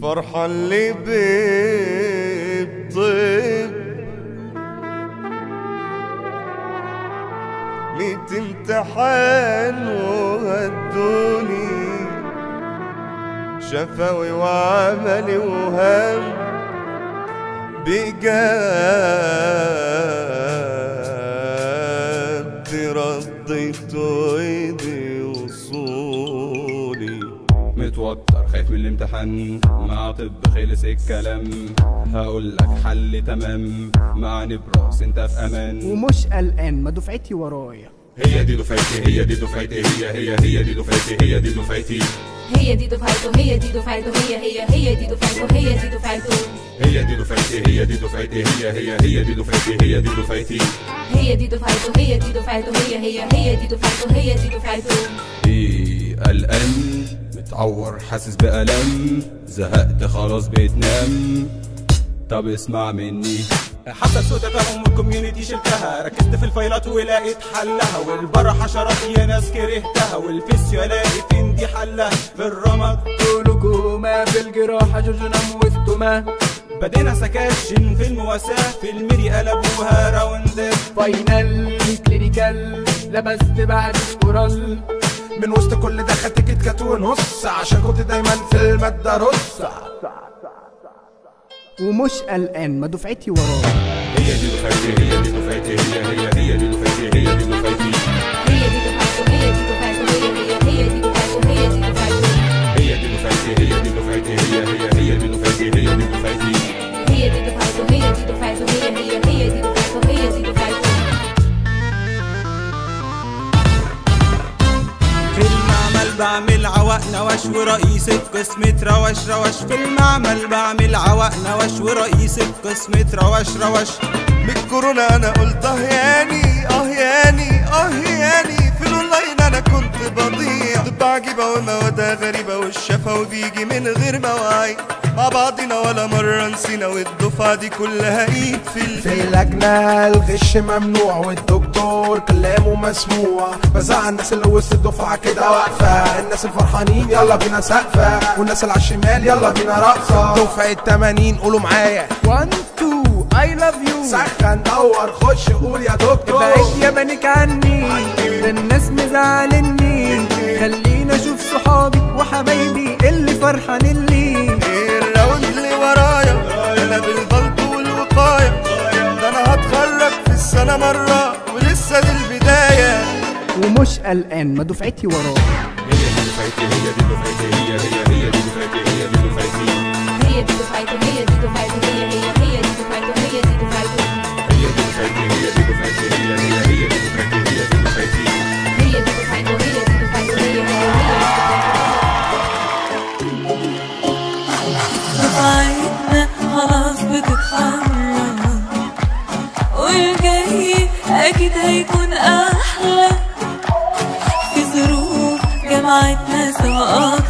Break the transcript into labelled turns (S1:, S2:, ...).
S1: الفرحة اللي بتطيب ميت امتحان وهدوني شفوي وعملي وهم بجد رديت ايدي وصولي
S2: متوتر خايف من الامتحان مع طب خلص الكلام هقول لك حل تمام مع نبراس انت في امان
S3: ومش قلقان ما دفعتي ورايا
S2: هي دي دفعتي هي دي دفعتي هي هي هي دي دفعتي هي دي دفعتي
S4: هي دي دفعته هي دي دفعته هي هي هي دي دفعته هي دي دفعته
S2: هي دي دفعتي هي دي دفعتي هي هي هي دي دفعتي هي دي دفعتي
S4: هي دي دفعته هي دي دفعته هي هي هي دي دفعته هي دي دفعته
S2: ايه قلقان متعور حاسس بألم زهقت خلاص بتنام طب اسمع مني حصل سوء تفاهم والكوميونتي شلتها ركزت في الفايلات ولقيت حلها والبره حشرات يا ناس كرهتها والفيسيو الاقي فين دي حلها في الرمد
S3: جلوكوما في الجراحة جوجنا موستوما
S2: بدينا سكاشن في المواساة في الميري قلبوها راوندات
S3: فاينل كلينيكال لبست بعد سكورال
S5: من وسط كل ده خدت كيت كات ونص عشان كنت دايما في المادة رص
S3: ومش قلقان ما دفعتي ورايا
S2: هي دي دفعتي هي دي دفعتي هي هي هي دي دفعتي هي دي دفعتي
S4: هي دي دفعته هي دي دفعته هي هي هي دي دفعته هي دي دفعته
S2: هي دي دفعتي هي دي دفعتي هي هي هي دي دفعتي هي دي دفعتي
S4: هي دي دفعته هي دي دفعته هي هي هي دي دفعته هي دي دفعته
S6: في المعمل بعمل عوق نوش ورئيس القسم روش روش في المعمل بعمل عوق نوش ورئيس القسم روش روش
S1: من الكورونا انا قلت اه ياني اه ياني اه ياني في الاونلاين انا كنت بضيع طب عجيبة وموادها غريبة والشفا بيجي من غير مواعيد مع بعضنا ولا مرة نسينا والدفعة دي كلها ايد في
S5: في
S1: الايد
S5: اللجنة الغش ممنوع والدكتور كلامه مسموع بزعل الناس اللي وسط الدفعة كده واقفة الناس الفرحانين يلا بينا سقفة والناس اللي على الشمال يلا بينا رقصة دفعة 80 قولوا معايا
S3: 1 2 I love you
S5: سخن دور خش قول يا دكتور
S3: بعيد يا بنك عني ده الناس مزعلني خلينا اشوف صحابي وحبايبي اللي فرحانين لي
S1: ايه الراوند اللي ورايا انا بالبلط والوقاية ده انا هتخرج في السنة مرة ولسه دي البداية
S3: ومش قلقان ما دفعتي ورايا
S2: هي دي دفعتي هي دي دفعتي هي هي هي دي دفعتي هي دي دفعتي
S4: هي دي دفعته هي دي دفعته هي هي هي دي دفعته هي دي دفعته
S2: هي دي دفعتي هي دي دفعتي هي هي هي دي دفعتي هي دي دفعتي
S4: هي دي دفعته هي دي دفعته هي هي هي
S7: دفعتنا خلاص بتتخرج والجاي أكيد هيكون أحلى في ظروف جامعتنا سواء